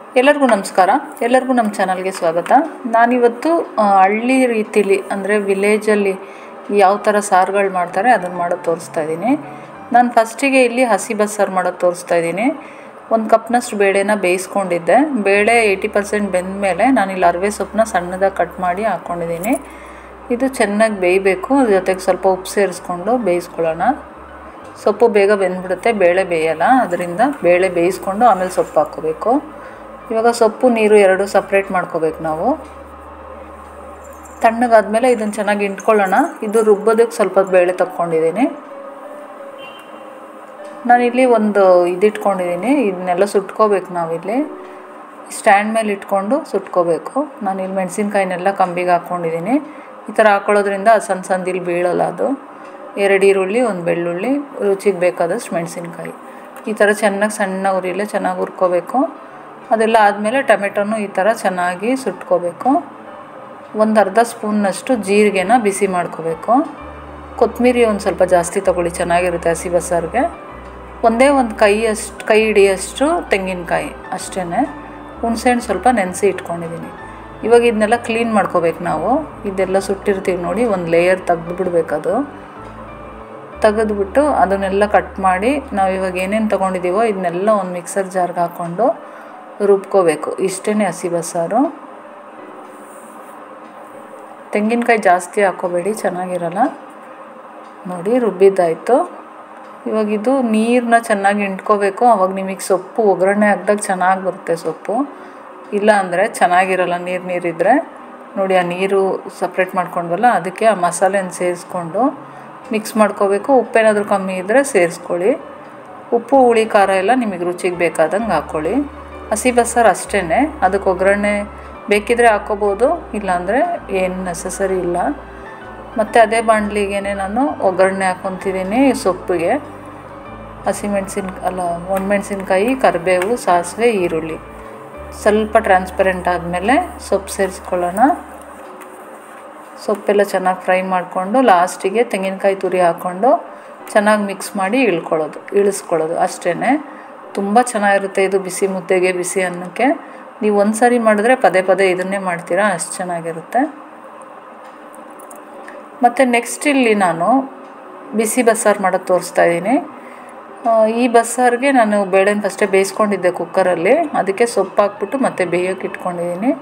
ಎಲ್ಲರಿಗೂ ನಮಸ್ಕಾರ ಎಲ್ಲರಿಗೂ ನಮ್ಮ ಚಾನಲ್ಗೆ ಸ್ವಾಗತ ನಾನಿವತ್ತು ಆ, ಹಳ್ಳಿ ರೀತಿಲಿ ಅಂದರೆ ವಿಲೇಜಲ್ಲಿ ಯಾವ ಥರ ಸಾರುಗಳು ಮಾಡ್ತಾರೆ ಅದನ್ನು ಮಾಡೋದು ತೋರಿಸ್ತಾ ಇದ್ದೀನಿ ನಾನು ಫಸ್ಟಿಗೆ ಇಲ್ಲಿ ಹಸಿ ಬಸ್ಸಾರು ಮಾಡೋದು ತೋರಿಸ್ತಾ ಇದ್ದೀನಿ ಒಂದು ಕಪ್ನಷ್ಟು ಬೇಳೆನ ಬೇಯಿಸ್ಕೊಂಡಿದ್ದೆ ಬೇಳೆ ಏಯ್ಟಿ ಪರ್ಸೆಂಟ್ ಬೆಂದ ಮೇಲೆ ನಾನಿಲ್ಲಿ ಅರವೆ ಸೊಪ್ಪನ್ನ ಸಣ್ಣದಾಗಿ ಕಟ್ ಮಾಡಿ ಹಾಕ್ಕೊಂಡಿದ್ದೀನಿ ಇದು ಚೆನ್ನಾಗಿ ಬೇಯಬೇಕು ಅದ್ರ ಜೊತೆಗೆ ಸ್ವಲ್ಪ ಉಪ್ಪು ಸೇರಿಸ್ಕೊಂಡು ಬೇಯಿಸ್ಕೊಳ್ಳೋಣ ಸೊಪ್ಪು ಬೇಗ ಬೆಂದ್ಬಿಡುತ್ತೆ ಬೇಳೆ ಬೇಯಲ್ಲ ಅದರಿಂದ ಬೇಳೆ ಬೇಯಿಸ್ಕೊಂಡು ಆಮೇಲೆ ಸೊಪ್ಪು ಹಾಕ್ಕೋಬೇಕು ಇವಾಗ ಸೊಪ್ಪು ನೀರು ಎರಡು ಸಪ್ರೇಟ್ ಮಾಡ್ಕೋಬೇಕು ನಾವು ತಣ್ಣಗಾದ್ಮೇಲೆ ಇದನ್ನು ಚೆನ್ನಾಗಿ ಇಂಟ್ಕೊಳ್ಳೋಣ ಇದು ರುಬ್ಬೋದಕ್ಕೆ ಸ್ವಲ್ಪ ಬೇಳೆ ತಕ್ಕೊಂಡಿದ್ದೀನಿ ನಾನಿಲ್ಲಿ ಒಂದು ಇದಿಟ್ಕೊಂಡಿದ್ದೀನಿ ಇದನ್ನೆಲ್ಲ ಸುಟ್ಕೋಬೇಕು ನಾವಿಲ್ಲಿ ಸ್ಟ್ಯಾಂಡ್ ಮೇಲೆ ಇಟ್ಕೊಂಡು ಸುಟ್ಕೋಬೇಕು ನಾನಿಲ್ಲಿ ಮೆಣಸಿನ್ಕಾಯಿನೆಲ್ಲ ಕಂಬಿಗೆ ಹಾಕ್ಕೊಂಡಿದ್ದೀನಿ ಈ ಥರ ಹಾಕ್ಕೊಳ್ಳೋದ್ರಿಂದ ಸಣ್ಣ ಸಣ್ಣದಿಲ್ಲಿ ಬೀಳಲ್ಲ ಅದು ಎರಡು ಈರುಳ್ಳಿ ಒಂದು ಬೆಳ್ಳುಳ್ಳಿ ರುಚಿಗೆ ಬೇಕಾದಷ್ಟು ಮೆಣಸಿನ್ಕಾಯಿ ಈ ಥರ ಚೆನ್ನಾಗಿ ಸಣ್ಣ ಉರಿಲೇ ಚೆನ್ನಾಗಿ ಹುರ್ಕೋಬೇಕು ಅದೆಲ್ಲ ಆದಮೇಲೆ ಟೊಮೆಟೊನು ಈ ಥರ ಚೆನ್ನಾಗಿ ಸುಟ್ಕೋಬೇಕು ಒಂದು ಅರ್ಧ ಸ್ಪೂನ್ನಷ್ಟು ಜೀರಿಗೆನ ಬಿಸಿ ಮಾಡ್ಕೋಬೇಕು ಕೊತ್ತಂಬರಿ ಒಂದು ಸ್ವಲ್ಪ ಜಾಸ್ತಿ ತೊಗೊಳ್ಳಿ ಚೆನ್ನಾಗಿರುತ್ತೆ ಹಸಿ ಬಸ್ಸಾರಿಗೆ ಒಂದೇ ಒಂದು ಕೈ ಅಷ್ಟು ಕೈ ಹಿಡಿಯಷ್ಟು ತೆಂಗಿನಕಾಯಿ ಅಷ್ಟೇ ಹುಣಸೆಹಣ್ಣು ಸ್ವಲ್ಪ ನೆನೆಸಿ ಇಟ್ಕೊಂಡಿದ್ದೀನಿ ಇವಾಗ ಇದನ್ನೆಲ್ಲ ಕ್ಲೀನ್ ಮಾಡ್ಕೋಬೇಕು ನಾವು ಇದೆಲ್ಲ ಸುಟ್ಟಿರ್ತೀವಿ ನೋಡಿ ಒಂದು ಲೇಯರ್ ತೆಗೆದುಬಿಡ್ಬೇಕದು ತೆಗೆದ್ಬಿಟ್ಟು ಅದನ್ನೆಲ್ಲ ಕಟ್ ಮಾಡಿ ನಾವು ಇವಾಗ ಏನೇನು ತೊಗೊಂಡಿದ್ದೀವೋ ಇದನ್ನೆಲ್ಲ ಒಂದು ಮಿಕ್ಸರ್ ಜಾರ್ಗೆ ಹಾಕ್ಕೊಂಡು ರುಬ್ಕೋಬೇಕು ಇಷ್ಟೇ ಹಸಿ ಬಸ್ಸಾರು ತೆಂಗಿನಕಾಯಿ ಜಾಸ್ತಿ ಹಾಕ್ಕೋಬೇಡಿ ಚೆನ್ನಾಗಿರಲ್ಲ ನೋಡಿ ರುಬ್ಬಿದ್ದಾಯಿತು ಇವಾಗ ಇದು ನೀರನ್ನ ಚೆನ್ನಾಗಿ ಇಂಟ್ಕೋಬೇಕು ಅವಾಗ ನಿಮಗೆ ಸೊಪ್ಪು ಒಗ್ಗರಣೆ ಹಾಕ್ದಾಗ ಚೆನ್ನಾಗಿ ಬರುತ್ತೆ ಸೊಪ್ಪು ಇಲ್ಲ ಅಂದರೆ ಚೆನ್ನಾಗಿರಲ್ಲ ನೀರು ನೀರಿದ್ದರೆ ನೋಡಿ ಆ ನೀರು ಸಪ್ರೇಟ್ ಮಾಡ್ಕೊಂಡ್ವಲ್ಲ ಅದಕ್ಕೆ ಆ ಮಸಾಲೆನ ಸೇರಿಸ್ಕೊಂಡು ಮಿಕ್ಸ್ ಮಾಡ್ಕೋಬೇಕು ಉಪ್ಪೇನಾದರೂ ಕಮ್ಮಿ ಇದ್ದರೆ ಸೇರಿಸ್ಕೊಳ್ಳಿ ಉಪ್ಪು ಹುಳಿ ಖಾರ ಎಲ್ಲ ನಿಮಗೆ ರುಚಿಗೆ ಬೇಕಾದಂಗೆ ಹಾಕ್ಕೊಳ್ಳಿ ಹಸಿ ಬಸ್ಸಾರು ಅಷ್ಟೇ ಅದಕ್ಕೆ ಒಗ್ಗರಣೆ ಬೇಕಿದ್ರೆ ಹಾಕ್ಕೋಬೋದು ಇಲ್ಲಾಂದರೆ ಏನು ನೆಸಸರಿ ಇಲ್ಲ ಮತ್ತು ಅದೇ ಬಾಣಲಿಗೆ ನಾನು ಒಗ್ಗರಣೆ ಹಾಕ್ಕೊತಿದ್ದೀನಿ ಸೊಪ್ಪಿಗೆ ಹಸಿಮೆಣ್ಸಿನ ಅಲ್ಲ ಒಣಮೆಣ್ಸಿನ್ಕಾಯಿ ಕರಿಬೇವು ಸಾಸಿವೆ ಈರುಳ್ಳಿ ಸ್ವಲ್ಪ ಟ್ರಾನ್ಸ್ಪರೆಂಟ್ ಆದಮೇಲೆ ಸೊಪ್ಪು ಸೇರಿಸ್ಕೊಳ್ಳೋಣ ಸೊಪ್ಪೆಲ್ಲ ಚೆನ್ನಾಗಿ ಫ್ರೈ ಮಾಡಿಕೊಂಡು ಲಾಸ್ಟಿಗೆ ತೆಂಗಿನಕಾಯಿ ತುರಿ ಹಾಕ್ಕೊಂಡು ಚೆನ್ನಾಗಿ ಮಿಕ್ಸ್ ಮಾಡಿ ಇಳ್ಕೊಳ್ಳೋದು ಇಳಿಸ್ಕೊಳ್ಳೋದು ಅಷ್ಟೇ ತುಂಬ ಚೆನ್ನಾಗಿರುತ್ತೆ ಇದು ಬಿಸಿ ಮುದ್ದೆಗೆ ಬಿಸಿ ಅನ್ನಕ್ಕೆ ನೀವು ಒಂದು ಸಾರಿ ಮಾಡಿದ್ರೆ ಪದೇ ಪದೇ ಇದನ್ನೇ ಮಾಡ್ತೀರಾ ಅಷ್ಟು ಚೆನ್ನಾಗಿರುತ್ತೆ ಮತ್ತು ನೆಕ್ಸ್ಟ್ ಇಲ್ಲಿ ನಾನು ಬಿಸಿ ಬಸ್ಸಾರು ಮಾಡೋದು ತೋರಿಸ್ತಾ ಇದ್ದೀನಿ ಈ ಬಸ್ಸಾರಿಗೆ ನಾನು ಬೇಳೆನ ಫಸ್ಟೇ ಬೇಯಿಸ್ಕೊಂಡಿದ್ದೆ ಕುಕ್ಕರಲ್ಲಿ ಅದಕ್ಕೆ ಸೊಪ್ಪು ಹಾಕ್ಬಿಟ್ಟು ಮತ್ತೆ ಬೇಯೋಕೆ ಇಟ್ಕೊಂಡಿದ್ದೀನಿ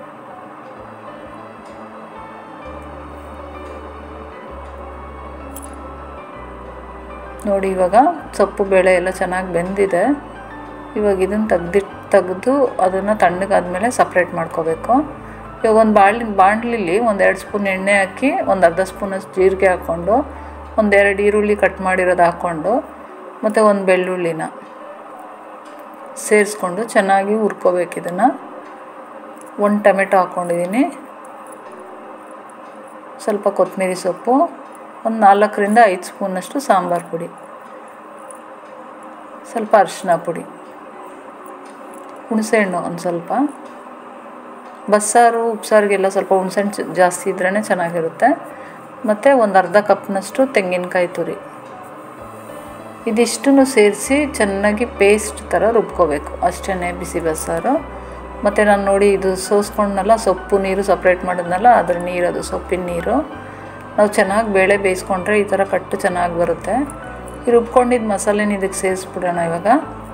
ನೋಡಿ ಇವಾಗ ಸೊಪ್ಪು ಬೇಳೆ ಎಲ್ಲ ಚೆನ್ನಾಗಿ ಬೆಂದಿದೆ ಇವಾಗ ಇದನ್ನು ತೆಗ್ದಿಟ್ಟು ತೆಗೆದು ಅದನ್ನು ತಣ್ಣಗಾದ್ಮೇಲೆ ಸಪ್ರೇಟ್ ಮಾಡ್ಕೋಬೇಕು ಇವಾಗ ಒಂದು ಬಾಳ್ಲಿ ಬಾಣಲಿಲಿ ಒಂದೆರಡು ಸ್ಪೂನ್ ಎಣ್ಣೆ ಹಾಕಿ ಒಂದು ಅರ್ಧ ಸ್ಪೂನಷ್ಟು ಜೀರಿಗೆ ಹಾಕ್ಕೊಂಡು ಒಂದೆರಡು ಈರುಳ್ಳಿ ಕಟ್ ಮಾಡಿರೋದು ಹಾಕ್ಕೊಂಡು ಮತ್ತು ಒಂದು ಬೆಳ್ಳುಳ್ಳಿನ ಸೇರಿಸ್ಕೊಂಡು ಚೆನ್ನಾಗಿ ಹುರ್ಕೋಬೇಕು ಇದನ್ನು ಒಂದು ಟೊಮೆಟೊ ಹಾಕ್ಕೊಂಡಿದ್ದೀನಿ ಸ್ವಲ್ಪ ಕೊತ್ತಂಬರಿ ಸೊಪ್ಪು ಒಂದು ನಾಲ್ಕರಿಂದ ಐದು ಸ್ಪೂನಷ್ಟು ಸಾಂಬಾರು ಪುಡಿ ಸ್ವಲ್ಪ ಅರಿಶಿನ ಪುಡಿ ಹುಣಸೆಹಣ್ಣು ಒಂದು ಸ್ವಲ್ಪ ಬಸ್ಸಾರು ಉಪ್ಸಾರಿಗೆಲ್ಲ ಸ್ವಲ್ಪ ಹುಣಸೆಹಣ್ಣು ಜಾಸ್ತಿ ಇದ್ರೇ ಚೆನ್ನಾಗಿರುತ್ತೆ ಮತ್ತು ಒಂದು ಅರ್ಧ ಕಪ್ನಷ್ಟು ತೆಂಗಿನಕಾಯಿ ತುರಿ ಇದಿಷ್ಟನ್ನು ಸೇರಿಸಿ ಚೆನ್ನಾಗಿ ಪೇಸ್ಟ್ ಥರ ರುಬ್ಕೋಬೇಕು ಅಷ್ಟೇ ಬಿಸಿ ಬಸ್ಸಾರು ಮತ್ತು ನಾನು ನೋಡಿ ಇದು ಸೋಸ್ಕೊಂಡ್ನಲ್ಲ ಸೊಪ್ಪು ನೀರು ಸಪ್ರೇಟ್ ಮಾಡಿದ್ನಲ್ಲ ಅದ್ರ ನೀರು ಅದು ಸೊಪ್ಪಿನ ನೀರು ನಾವು ಚೆನ್ನಾಗಿ ಬೇಳೆ ಬೇಯಿಸ್ಕೊಂಡ್ರೆ ಈ ಥರ ಕಟ್ಟು ಚೆನ್ನಾಗಿ ಬರುತ್ತೆ ಈ ರುಬ್ಕೊಂಡಿದ್ದ ಮಸಾಲೆನ ಇದಕ್ಕೆ ಸೇರಿಸ್ಬಿಡೋಣ ಇವಾಗ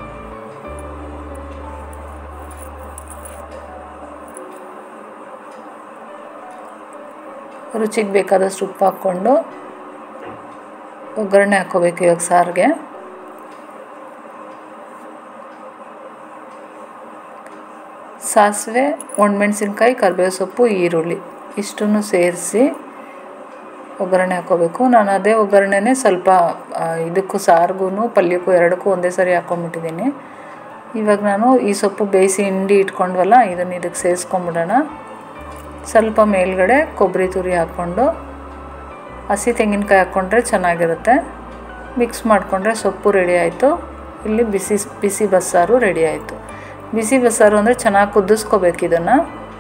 ರುಚಿಗೆ ಬೇಕಾದಷ್ಟು ಉಪ್ಪು ಹಾಕ್ಕೊಂಡು ಒಗ್ಗರಣೆ ಹಾಕ್ಕೋಬೇಕು ಇವಾಗ ಸಾರಿಗೆ ಸಾಸಿವೆ ಒಣಮೆಣ್ಸಿನ್ಕಾಯಿ ಕರಿಬೇವು ಸೊಪ್ಪು ಈರುಳ್ಳಿ ಇಷ್ಟನ್ನು ಸೇರಿಸಿ ಒಗ್ಗರಣೆ ಹಾಕ್ಕೋಬೇಕು ನಾನು ಅದೇ ಒಗ್ಗರಣೆನೇ ಸ್ವಲ್ಪ ಇದಕ್ಕೂ ಸಾರಿಗೂ ಪಲ್ಯಕ್ಕೂ ಎರಡಕ್ಕೂ ಒಂದೇ ಸರಿ ಹಾಕ್ಕೊಂಬಿಟ್ಟಿದ್ದೀನಿ ಇವಾಗ ನಾನು ಈ ಸೊಪ್ಪು ಬೇಯಿಸಿ ಹಿಂಡಿ ಇಟ್ಕೊಂಡ್ವಲ್ಲ ಇದನ್ನು ಇದಕ್ಕೆ ಸೇರಿಸ್ಕೊಂಬಿಡೋಣ ಸ್ವಲ್ಪ ಮೇಲ್ಗಡೆ ಕೊಬ್ಬರಿ ತುರಿ ಹಾಕ್ಕೊಂಡು ಹಸಿ ತೆಂಗಿನಕಾಯಿ ಹಾಕ್ಕೊಂಡ್ರೆ ಚೆನ್ನಾಗಿರುತ್ತೆ ಮಿಕ್ಸ್ ಮಾಡಿಕೊಂಡ್ರೆ ಸೊಪ್ಪು ರೆಡಿ ಆಯಿತು ಇಲ್ಲಿ ಬಿಸಿ ಬಿಸಿ ಬಸ್ಸಾರು ರೆಡಿ ಆಯಿತು ಬಿಸಿ ಬಸ್ಸಾರು ಅಂದರೆ ಚೆನ್ನಾಗಿ ಕುದಿಸ್ಕೋಬೇಕು ಇದನ್ನು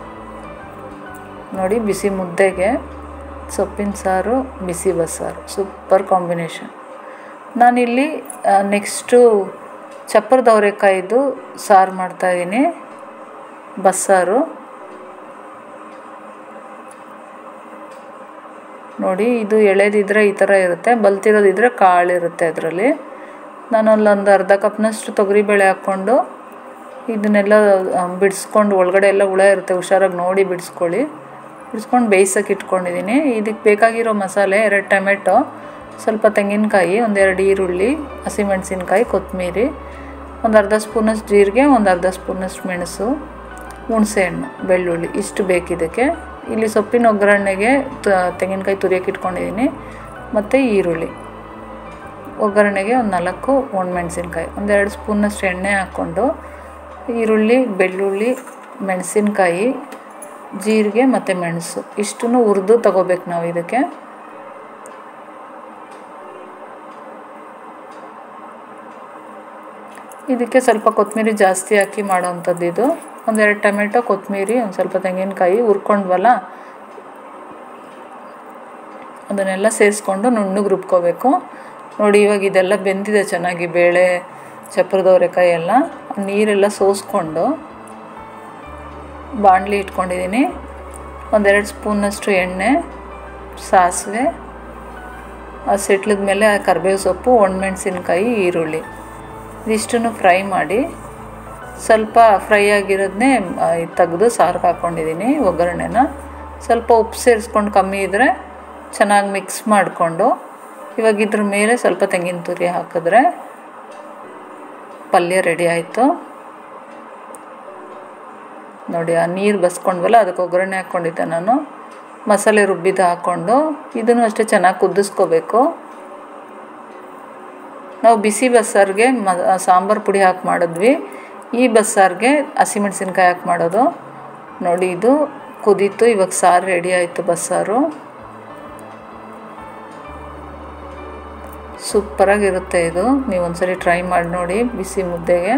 ನೋಡಿ ಬಿಸಿ ಮುದ್ದೆಗೆ ಸೊಪ್ಪಿನ ಸಾರು ಬಿಸಿ ಬಸ್ಸಾರು ಸೂಪರ್ ಕಾಂಬಿನೇಷನ್ ನಾನಿಲ್ಲಿ ನೆಕ್ಸ್ಟು ಚಪ್ಪರದ ಅವರೆಕಾಯಿದು ಸಾರು ಮಾಡ್ತಾಯಿದ್ದೀನಿ ಬಸ್ಸಾರು ನೋಡಿ ಇದು ಎಳೆದಿದ್ರೆ ಈ ಥರ ಇರುತ್ತೆ ಬಲ್ತಿರೋದಿದ್ರೆ ಕಾಳಿರುತ್ತೆ ಅದರಲ್ಲಿ ನಾನು ಅಲ್ಲೊಂದು ಅರ್ಧ ಕಪ್ನಷ್ಟು ತೊಗರಿಬೇಳೆ ಹಾಕ್ಕೊಂಡು ಇದನ್ನೆಲ್ಲ ಬಿಡಿಸ್ಕೊಂಡು ಒಳಗಡೆ ಎಲ್ಲ ಹುಳ ಇರುತ್ತೆ ಹುಷಾರಾಗಿ ನೋಡಿ ಬಿಡಿಸ್ಕೊಳ್ಳಿ ಬಿಡಿಸ್ಕೊಂಡು ಬೇಯಿಸೋಕೆ ಇಟ್ಕೊಂಡಿದ್ದೀನಿ ಇದಕ್ಕೆ ಬೇಕಾಗಿರೋ ಮಸಾಲೆ ಎರಡು ಟೊಮೆಟೊ ಸ್ವಲ್ಪ ತೆಂಗಿನಕಾಯಿ ಒಂದೆರಡು ಈರುಳ್ಳಿ ಹಸಿಮೆಣಸಿನ್ಕಾಯಿ ಕೊತ್ತಂಬರಿ ಒಂದು ಅರ್ಧ ಸ್ಪೂನಷ್ಟು ಜೀರಿಗೆ ಒಂದು ಅರ್ಧ ಸ್ಪೂನಷ್ಟು ಮೆಣಸು ಹುಣಸೆಹಣ್ಣು ಬೆಳ್ಳುಳ್ಳಿ ಇಷ್ಟು ಬೇಕಿದ್ದಕ್ಕೆ ಇಲ್ಲಿ ಸೊಪ್ಪಿನ ಒಗ್ಗರಣೆಗೆ ತೆಂಗಿನಕಾಯಿ ತುರಿಯೋಕೆ ಇಟ್ಕೊಂಡಿದ್ದೀನಿ ಮತ್ತು ಈರುಳ್ಳಿ ಒಗ್ಗರಣೆಗೆ ಒಂದು ನಾಲ್ಕು ಒಣಮೆಣಸಿನ್ಕಾಯಿ ಒಂದೆರಡು ಸ್ಪೂನಷ್ಟು ಎಣ್ಣೆ ಹಾಕ್ಕೊಂಡು ಈರುಳ್ಳಿ ಬೆಳ್ಳುಳ್ಳಿ ಮೆಣಸಿನ್ಕಾಯಿ ಜೀರಿಗೆ ಮತ್ತು ಮೆಣಸು ಇಷ್ಟನ್ನು ಹುರಿದು ತಗೋಬೇಕು ನಾವು ಇದಕ್ಕೆ ಇದಕ್ಕೆ ಸ್ವಲ್ಪ ಕೊತ್ತಂಬರಿ ಜಾಸ್ತಿ ಹಾಕಿ ಮಾಡೋವಂಥದ್ದು ಇದು ಒಂದೆರಡು ಟೊಮೆಟೊ ಕೊತ್ತಂಬರಿ ಒಂದು ಸ್ವಲ್ಪ ತೆಂಗಿನಕಾಯಿ ಹುರ್ಕೊಂಡ್ವಲ್ಲ ಅದನ್ನೆಲ್ಲ ಸೇರಿಸ್ಕೊಂಡು ನುಣ್ಣಗೆ ರುಬ್ಕೋಬೇಕು ನೋಡಿ ಇವಾಗ ಇದೆಲ್ಲ ಬೆಂದಿದೆ ಚೆನ್ನಾಗಿ ಬೇಳೆ ಚಪ್ರದವರೆಕಾಯಿ ಎಲ್ಲ ನೀರೆಲ್ಲ ಸೋಸ್ಕೊಂಡು ಬಾಣಲಿ ಇಟ್ಕೊಂಡಿದ್ದೀನಿ ಒಂದೆರಡು ಸ್ಪೂನಷ್ಟು ಎಣ್ಣೆ ಸಾಸಿವೆ ಅದು ಸಿಟ್ಲಿದ ಮೇಲೆ ಕರಿಬೇವು ಸೊಪ್ಪು ಒಣಮೆಣ್ಸಿನ್ಕಾಯಿ ಈರುಳ್ಳಿ ಇದಿಷ್ಟನ್ನು ಫ್ರೈ ಮಾಡಿ ಸ್ವಲ್ಪ ಫ್ರೈ ಆಗಿರೋದನ್ನೇ ತೆಗೆದು ಸಾರಿಗೆ ಹಾಕ್ಕೊಂಡಿದ್ದೀನಿ ಒಗ್ಗರಣೆನ ಸ್ವಲ್ಪ ಉಪ್ಪು ಸೇರಿಸ್ಕೊಂಡು ಕಮ್ಮಿ ಇದ್ದರೆ ಚೆನ್ನಾಗಿ ಮಿಕ್ಸ್ ಮಾಡಿಕೊಂಡು ಇವಾಗ ಇದ್ರ ಮೇಲೆ ಸ್ವಲ್ಪ ತೆಂಗಿನ ತುರಿ ಹಾಕಿದ್ರೆ ಪಲ್ಯ ರೆಡಿ ಆಯಿತು ನೋಡಿ ಆ ನೀರು ಬಸ್ಕೊಂಡ್ವಲ್ಲ ಅದಕ್ಕೆ ಒಗ್ಗರಣೆ ಹಾಕ್ಕೊಂಡಿದ್ದೆ ನಾನು ಮಸಾಲೆ ರುಬ್ಬಿದ್ದು ಹಾಕ್ಕೊಂಡು ಇದನ್ನು ಅಷ್ಟೇ ಚೆನ್ನಾಗಿ ಕುದಿಸ್ಕೋಬೇಕು ನಾವು ಬಿಸಿ ಬಸ್ಸಾರಿಗೆ ಮ ಸಾಂಬಾರು ಪುಡಿ ಹಾಕಿ ಮಾಡಿದ್ವಿ ಈ ಬಸ್ಸಾರಿಗೆ ಹಸಿಮೆಣ್ಸಿನ್ಕಾಯಿ ಹಾಕಿ ಮಾಡೋದು ನೋಡಿ ಇದು ಕುದೀತು ಇವಾಗ ಸಾರು ರೆಡಿ ಆಯಿತು ಬಸ್ಸಾರು ಸೂಪರಾಗಿರುತ್ತೆ ಇದು ನೀವು ಒಂದ್ಸರಿ ಟ್ರೈ ಮಾಡಿ ನೋಡಿ ಬಿಸಿ ಮುದ್ದೆಗೆ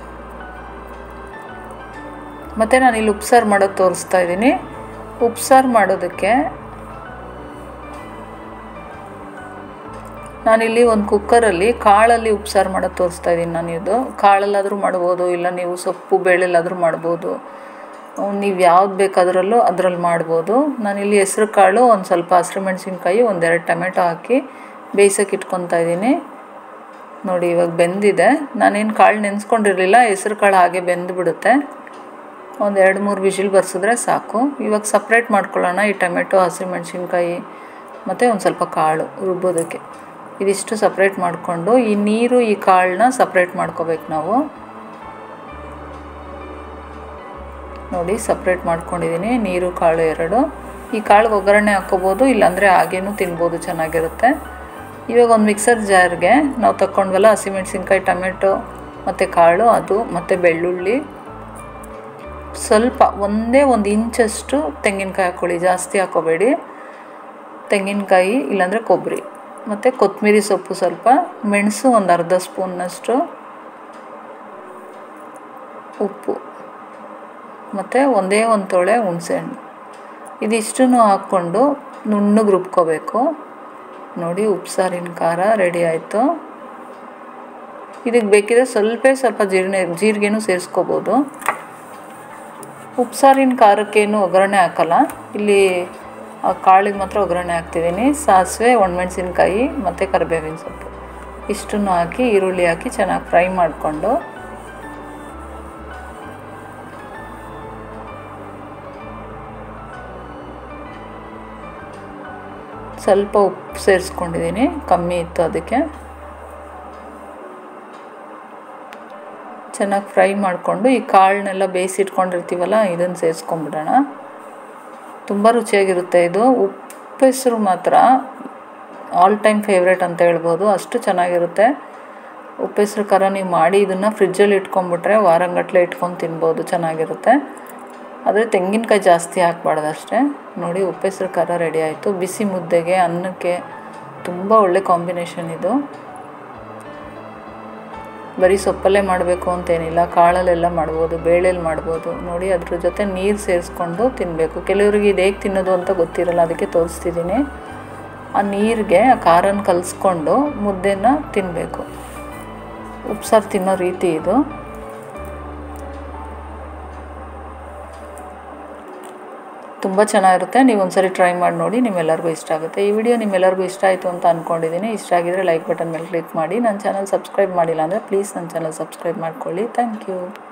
ಮತ್ತು ನಾನು ಇಲ್ಲಿ ಉಪ್ಸಾರು ಮಾಡೋದು ತೋರಿಸ್ತಾ ಇದ್ದೀನಿ ಉಪ್ಸಾರು ಮಾಡೋದಕ್ಕೆ ನಾನಿಲ್ಲಿ ಒಂದು ಕುಕ್ಕರಲ್ಲಿ ಕಾಳಲ್ಲಿ ಉಪ್ಸಾರು ಮಾಡೋದು ತೋರಿಸ್ತಾ ಇದ್ದೀನಿ ನಾನು ಇದು ಕಾಳಲ್ಲಾದರೂ ಮಾಡ್ಬೋದು ಇಲ್ಲ ನೀವು ಸೊಪ್ಪು ಬೇಳೆಲ್ಲಾದರೂ ಮಾಡ್ಬೋದು ನೀವು ಯಾವ್ದು ಬೇಕಾದ್ರಲ್ಲೂ ಅದರಲ್ಲಿ ಮಾಡ್ಬೋದು ನಾನಿಲ್ಲಿ ಹೆಸ್ರು ಕಾಳು ಒಂದು ಸ್ವಲ್ಪ ಹಸಿರು ಮೆಣಸಿನ್ಕಾಯಿ ಒಂದೆರಡು ಟೊಮೆಟೊ ಹಾಕಿ ಬೇಯಿಸೋಕೆ ಇಟ್ಕೊತಾ ಇದ್ದೀನಿ ನೋಡಿ ಇವಾಗ ಬೆಂದಿದೆ ನಾನೇನು ಕಾಳು ನೆನೆಸ್ಕೊಂಡಿರಲಿಲ್ಲ ಹೆಸ್ರು ಕಾಳು ಹಾಗೆ ಬೆಂದು ಬಿಡುತ್ತೆ ಒಂದು ಎರಡು ಮೂರು ವಿಷಿಲ್ ಬರ್ಸಿದ್ರೆ ಸಾಕು ಇವಾಗ ಸಪ್ರೇಟ್ ಮಾಡ್ಕೊಳ್ಳೋಣ ಈ ಟೊಮೆಟೊ ಹಸಿರು ಮೆಣಸಿನ್ಕಾಯಿ ಮತ್ತು ಒಂದು ಸ್ವಲ್ಪ ಕಾಳು ರುಬ್ಬೋದಕ್ಕೆ ಇದಿಷ್ಟು ಸಪ್ರೇಟ್ ಮಾಡಿಕೊಂಡು ಈ ನೀರು ಈ ಕಾಳನ್ನ ಸಪ್ರೇಟ್ ಮಾಡ್ಕೋಬೇಕು ನಾವು ನೋಡಿ ಸಪ್ರೇಟ್ ಮಾಡ್ಕೊಂಡಿದ್ದೀನಿ ನೀರು ಕಾಳು ಎರಡು ಈ ಕಾಳಿಗೆ ಒಗ್ಗರಣೆ ಹಾಕ್ಕೋಬೋದು ಇಲ್ಲಾಂದರೆ ಹಾಗೇನೂ ತಿನ್ಬೋದು ಚೆನ್ನಾಗಿರುತ್ತೆ ಇವಾಗ ಒಂದು ಮಿಕ್ಸರ್ ಜಾರ್ಗೆ ನಾವು ತಗೊಂಡ್ವಲ್ಲ ಹಸಿಮೆಣ್ಸಿನ್ಕಾಯಿ ಟೊಮೆಟೊ ಮತ್ತು ಕಾಳು ಅದು ಮತ್ತು ಬೆಳ್ಳುಳ್ಳಿ ಸ್ವಲ್ಪ ಒಂದೇ ಒಂದು ಇಂಚಷ್ಟು ತೆಂಗಿನಕಾಯಿ ಹಾಕ್ಕೊಳ್ಳಿ ಜಾಸ್ತಿ ಹಾಕೋಬೇಡಿ ತೆಂಗಿನಕಾಯಿ ಇಲ್ಲಾಂದರೆ ಕೊಬ್ಬರಿ ಮತ್ತು ಕೊತ್ತಂಬರಿ ಸೊಪ್ಪು ಸ್ವಲ್ಪ ಮೆಣಸು ಒಂದು ಅರ್ಧ ಸ್ಪೂನ್ನಷ್ಟು ಉಪ್ಪು ಮತ್ತು ಒಂದೇ ಒಂದು ತೊಳೆ ಹುಣಸೆಹಣ್ಣು ಇದಿಷ್ಟನ್ನು ಹಾಕ್ಕೊಂಡು ನುಣ್ಣಗೆ ರುಬ್ಕೋಬೇಕು ನೋಡಿ ಉಪ್ಸಾರಿನ ಖಾರ ರೆಡಿ ಆಯಿತು ಇದಕ್ಕೆ ಬೇಕಿದ್ರೆ ಸ್ವಲ್ಪ ಸ್ವಲ್ಪ ಜೀರ್ಣೆ ಜೀರಿಗೆನೂ ಸೇರಿಸ್ಕೋಬೋದು ಉಪ್ಸಾರಿನ ಖಾರಕ್ಕೇನು ಒಗ್ಗರಣೆ ಹಾಕಲ್ಲ ಇಲ್ಲಿ ಕಾಳಿಗೆ ಮಾತ್ರ ಒಗ್ಗರಣೆ ಹಾಕ್ತಿದ್ದೀನಿ ಸಾಸಿವೆ ಒಣಮೆಣ್ಸಿನ್ಕಾಯಿ ಮತ್ತು ಕರಿಬೇವಿನ ಸೊಪ್ಪು ಇಷ್ಟನ್ನು ಹಾಕಿ ಈರುಳ್ಳಿ ಹಾಕಿ ಚೆನ್ನಾಗಿ ಫ್ರೈ ಮಾಡಿಕೊಂಡು ಸ್ವಲ್ಪ ಉಪ್ಪು ಸೇರಿಸ್ಕೊಂಡಿದ್ದೀನಿ ಕಮ್ಮಿ ಇತ್ತು ಅದಕ್ಕೆ ಚೆನ್ನಾಗಿ ಫ್ರೈ ಮಾಡಿಕೊಂಡು ಈ ಕಾಳನ್ನೆಲ್ಲ ಬೇಯಿಸಿಟ್ಕೊಂಡಿರ್ತೀವಲ್ಲ ಇದನ್ನು ಸೇರಿಸ್ಕೊಂಬಿಡೋಣ ತುಂಬ ರುಚಿಯಾಗಿರುತ್ತೆ ಇದು ಉಪ್ಪೆಸರು ಮಾತ್ರ ಆಲ್ ಟೈಮ್ ಫೇವ್ರೇಟ್ ಅಂತ ಹೇಳ್ಬೋದು ಅಷ್ಟು ಚೆನ್ನಾಗಿರುತ್ತೆ ಉಪ್ಪೆಸರು ಖಾರ ನೀವು ಮಾಡಿ ಇದನ್ನು ಫ್ರಿಜ್ಜಲ್ಲಿ ಇಟ್ಕೊಂಬಿಟ್ರೆ ವಾರಂಗಟ್ಲೆ ಇಟ್ಕೊಂಡು ತಿನ್ಬೋದು ಚೆನ್ನಾಗಿರುತ್ತೆ ಆದರೆ ತೆಂಗಿನಕಾಯಿ ಜಾಸ್ತಿ ಹಾಕ್ಬಾರ್ದು ಅಷ್ಟೇ ನೋಡಿ ಉಪ್ಪೆಸರು ಖಾರ ರೆಡಿ ಆಯಿತು ಬಿಸಿ ಮುದ್ದೆಗೆ ಅನ್ನಕ್ಕೆ ತುಂಬ ಒಳ್ಳೆ ಕಾಂಬಿನೇಷನ್ ಇದು ಬರೀ ಸೊಪ್ಪಲ್ಲೇ ಮಾಡಬೇಕು ಅಂತೇನಿಲ್ಲ ಕಾಳಲ್ಲೆಲ್ಲ ಮಾಡ್ಬೋದು ಬೇಳೆಲಿ ಮಾಡ್ಬೋದು ನೋಡಿ ಅದ್ರ ಜೊತೆ ನೀರು ಸೇರಿಸ್ಕೊಂಡು ತಿನ್ನಬೇಕು ಕೆಲವರಿಗೆ ಇದು ಹೇಗೆ ತಿನ್ನೋದು ಅಂತ ಗೊತ್ತಿರಲ್ಲ ಅದಕ್ಕೆ ತೋರಿಸ್ತಿದ್ದೀನಿ ಆ ನೀರಿಗೆ ಆ ಖಾರನ ಕಲಿಸ್ಕೊಂಡು ಮುದ್ದೆನ ತಿನ್ನಬೇಕು ಉಪ್ಸಾರು ತಿನ್ನೋ ರೀತಿ ಇದು ತುಂಬ ಚೆನ್ನಾಗಿರುತ್ತೆ ನೀವು ಒಂದ್ಸರಿ ಟ್ರೈ ಮಾಡಿ ನೋಡಿ ನಿಮ್ಮೆಲ್ಲರಿಗೂ ಇಷ್ಟ ಆಗುತ್ತೆ ಈ ವಿಡಿಯೋ ನಿಮ್ಮೆಲ್ಲರಿಗೂ ಇಷ್ಟ ಆಯಿತು ಅಂತ ಅಂದ್ಕೊಂಡಿದ್ದೀನಿ ಇಷ್ಟ ಆಗಿದ್ರೆ ಲೈಕ್ ಬಟನ್ ಮೇಲೆ ಕ್ಲಿಕ್ ಮಾಡಿ ನನ್ನ ಚಾನಲ್ ಸಬ್ಸ್ಕ್ರೈಬ್ ಮಾಡಿಲ್ಲ ಅಂದರೆ ಪ್ಲೀಸ್ ನನ್ನ ಚಾನಲ್ ಸಬ್ಸ್ಕ್ರೈಬ್ ಮಾಡ್ಕೊಳ್ಳಿ ಥ್ಯಾಂಕ್ ಯು